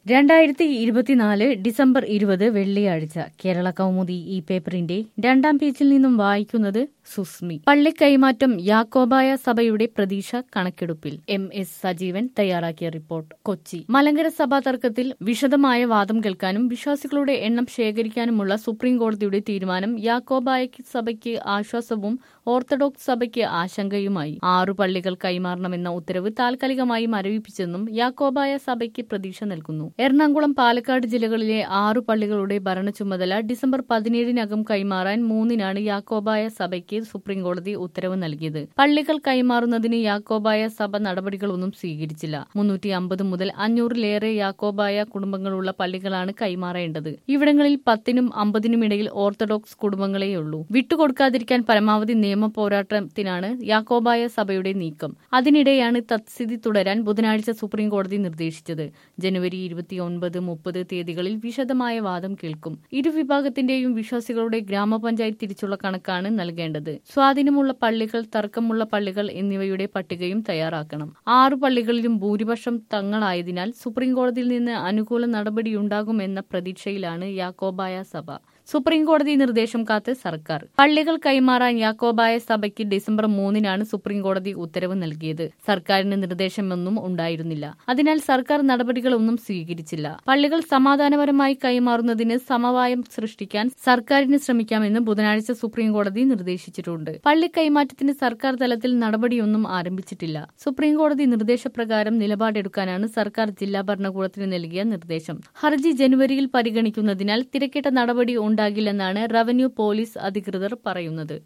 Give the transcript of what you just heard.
രണ്ടായിരത്തി ഇരുപത്തിനാല് ഡിസംബർ ഇരുപത് വെള്ളിയാഴ്ച കേരള കൗമുദി ഈ പേപ്പറിന്റെ രണ്ടാം പേജിൽ നിന്നും വായിക്കുന്നത് സുസ്മി പള്ളി കൈമാറ്റം യാക്കോബായ സഭയുടെ പ്രതീക്ഷ കണക്കെടുപ്പിൽ എം എസ് സജീവൻ തയ്യാറാക്കിയ റിപ്പോർട്ട് കൊച്ചി മലങ്കര സഭാ തർക്കത്തിൽ വിശദമായ വാദം കേൾക്കാനും വിശ്വാസികളുടെ എണ്ണം ശേഖരിക്കാനുമുള്ള സുപ്രീം കോടതിയുടെ തീരുമാനം യാക്കോബായ സഭയ്ക്ക് ആശ്വാസവും ഓർത്തഡോക്സ് സഭയ്ക്ക് ആശങ്കയുമായി ആറു പള്ളികൾ കൈമാറണമെന്ന ഉത്തരവ് താൽക്കാലികമായി മരവിപ്പിച്ചെന്നും യാക്കോബായ സഭയ്ക്ക് പ്രതീക്ഷ നൽകുന്നു എറണാകുളം പാലക്കാട് ജില്ലകളിലെ ആറു പള്ളികളുടെ ഭരണ ചുമതല ഡിസംബർ പതിനേഴിനകം കൈമാറാൻ മൂന്നിനാണ് യാക്കോബായ സഭയ്ക്ക് സുപ്രീംകോടതി ഉത്തരവ് നൽകിയത് പള്ളികൾ കൈമാറുന്നതിന് യാക്കോബായ സഭ നടപടികളൊന്നും സ്വീകരിച്ചില്ല മുന്നൂറ്റി അമ്പത് മുതൽ അഞ്ഞൂറിലേറെ യാക്കോബായ കുടുംബങ്ങളുള്ള പള്ളികളാണ് കൈമാറേണ്ടത് ഇവിടങ്ങളിൽ പത്തിനും അമ്പതിനും ഇടയിൽ ഓർത്തഡോക്സ് കുടുംബങ്ങളെയുള്ളൂ വിട്ടുകൊടുക്കാതിരിക്കാൻ പരമാവധി നിയമ പോരാട്ടത്തിനാണ് യാക്കോബായ സഭയുടെ നീക്കം അതിനിടെയാണ് തത്സ്ഥിതി തുടരാൻ ബുധനാഴ്ച സുപ്രീംകോടതി നിർദ്ദേശിച്ചത് ജനുവരി ഇരുപത്തിയൊൻപത് മുപ്പത് തീയതികളിൽ വിശദമായ വാദം കേൾക്കും ഇരുവിഭാഗത്തിന്റെയും വിശ്വാസികളുടെ ഗ്രാമപഞ്ചായത്ത് തിരിച്ചുള്ള കണക്കാണ് നൽകേണ്ടത് സ്വാധീനമുള്ള പള്ളികൾ തർക്കമുള്ള പള്ളികൾ എന്നിവയുടെ പട്ടികയും തയ്യാറാക്കണം ആറു പള്ളികളിലും ഭൂരിപക്ഷം തങ്ങളായതിനാൽ സുപ്രീംകോടതിയിൽ നിന്ന് അനുകൂല നടപടിയുണ്ടാകുമെന്ന പ്രതീക്ഷയിലാണ് യാക്കോബായ സഭ സുപ്രീംകോടതി നിർദ്ദേശം കാത്ത് സർക്കാർ പള്ളികൾ കൈമാറാൻ യാക്കോബായ സഭയ്ക്ക് ഡിസംബർ മൂന്നിനാണ് സുപ്രീംകോടതി ഉത്തരവ് നൽകിയത് സർക്കാരിന് നിർദ്ദേശമൊന്നും ഉണ്ടായിരുന്നില്ല അതിനാൽ സർക്കാർ നടപടികളൊന്നും സ്വീകരിച്ചില്ല പള്ളികൾ സമാധാനപരമായി കൈമാറുന്നതിന് സമവായം സൃഷ്ടിക്കാൻ സർക്കാരിന് ശ്രമിക്കാമെന്ന് ബുധനാഴ്ച സുപ്രീംകോടതി നിർദ്ദേശിച്ചിട്ടുണ്ട് പള്ളി കൈമാറ്റത്തിന് സർക്കാർ തലത്തിൽ നടപടിയൊന്നും ആരംഭിച്ചിട്ടില്ല സുപ്രീംകോടതി നിർദ്ദേശപ്രകാരം നിലപാടെടുക്കാനാണ് സർക്കാർ ജില്ലാ ഭരണകൂടത്തിന് നൽകിയ നിർദ്ദേശം ഹർജി ജനുവരിയിൽ പരിഗണിക്കുന്നതിനാൽ തിരക്കിട്ട നടപടി ഉണ്ടാകില്ലെന്നാണ് റവന്യൂ പോലീസ് അധികൃതർ പറയുന്നത്